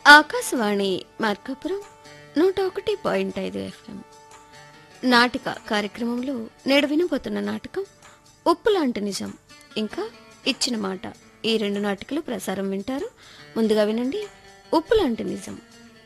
ఆకాశవాణి మార్కాపురం నూట ఒకటి పాయింట్ ఐదు ఎఫ్ఎం నాటిక కార్యక్రమంలో నేడు వినబోతున్న నాటకం ఉప్పు లాంటి నిజం ఇంకా ఇచ్చిన మాట ఈ రెండు నాటికలు ప్రసారం వింటారు ముందుగా వినండి ఉప్పు లాంటి నిజం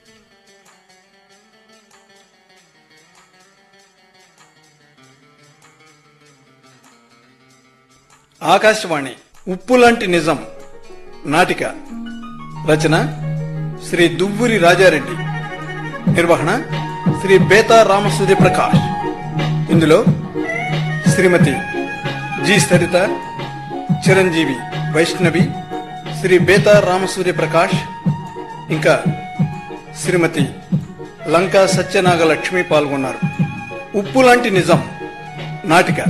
ఆకాశవాణి ఉప్పు లాంటి నిజం నాటిక రచన శ్రీ దువ్వూరి రాజారెడ్డి నిర్వహణ శ్రీ బేతా రామసూర్య ప్రకాష్ ఇందులో శ్రీమతి జి సరిత చిరంజీవి వైష్ణవి శ్రీ బేతా రామసూర్య ప్రకాష్ ఇంకా శ్రీమతి లంకా సత్యనాగ లక్ష్మి పాల్గొన్నారు ఉప్పు లాంటి నిజం నాటిక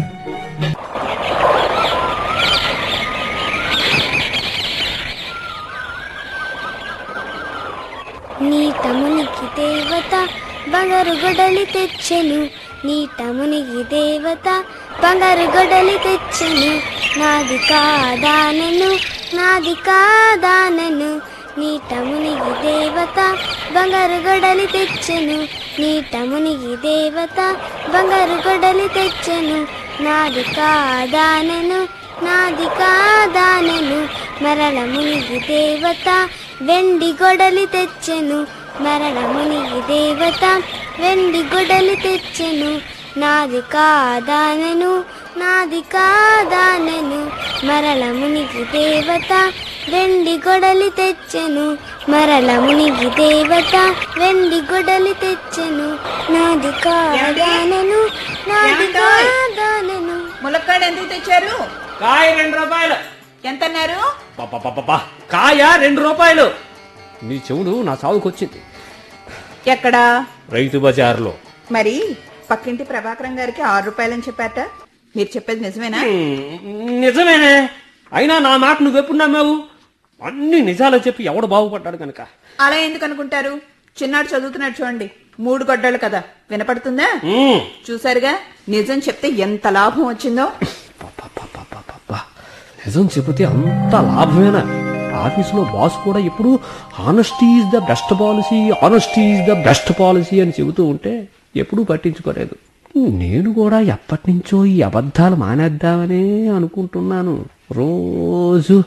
నీటమునికి దేవత బంగారు గొడలి తెచ్చెను నీటమునికి దేవత బంగారు గొడలి తెచ్చెను నాది కాదానెను నాది కాదానెను నీటమునికి దేవత బంగారు గొడలి తెచ్చెను నీటమునికి దేవత బంగారు గొడలి తెచ్చెను నాది కాదానెను నాది కాదానెను మరణ మునిగి దేవత వెండి గొడలి తెచ్చెను మరణ మునిగి దేవత వెండి గొడలి తెచ్చెను నాది కాదానెను నాది కాదానెను మరల మునిగి దేవత వెండి గొడలి తెచ్చెను మరల మునిగి దేవత వెండి గొడలి తెచ్చెను నాది కాదానెను నాది కాదానెను ములక్కాడ ఎందుకు తెచ్చారు కాయ రెండు రూపాయలు ఎంత అన్నారు పప్పపప్పప. కాయ రెండు రూపాయలు నీ చెవుడు నా సాగుకొచ్చింది ఎక్కడా రైతు బజార్లో మరి పక్కింటి ప్రభాకరం గారికి ఆరు రూపాయలని చెప్పాట మీరు చెప్పేది నిజమేనా మ్, నిజమేనే అయినా నా మాట నువ్వెప్పుడు నమ్మావు అన్ని నిజాలు చెప్పి ఎవడు బాగుపడ్డాడు కనుక అలా ఎందుకు అనుకుంటారు చిన్నాడు చదువుతున్నాడు చూడండి మూడు గొడ్డలు కదా వినపడుతుందా మ్, చూసారుగా నిజం చెప్తే ఎంత లాభం వచ్చిందో పప్పపప్పపప్ప. నిజం చెబితే అంత లాభమేనా ఆఫీసులో బాస్ కూడా ఎప్పుడు honesty is the best policy honesty is the best policy అని చెబుతూ ఉంటే ఎప్పుడూ పట్టించుకోలేదు నేను కూడా ఎప్పటి నుంచో ఈ అబద్ధాలు మానేద్దామనే అనుకుంటున్నాను రోజు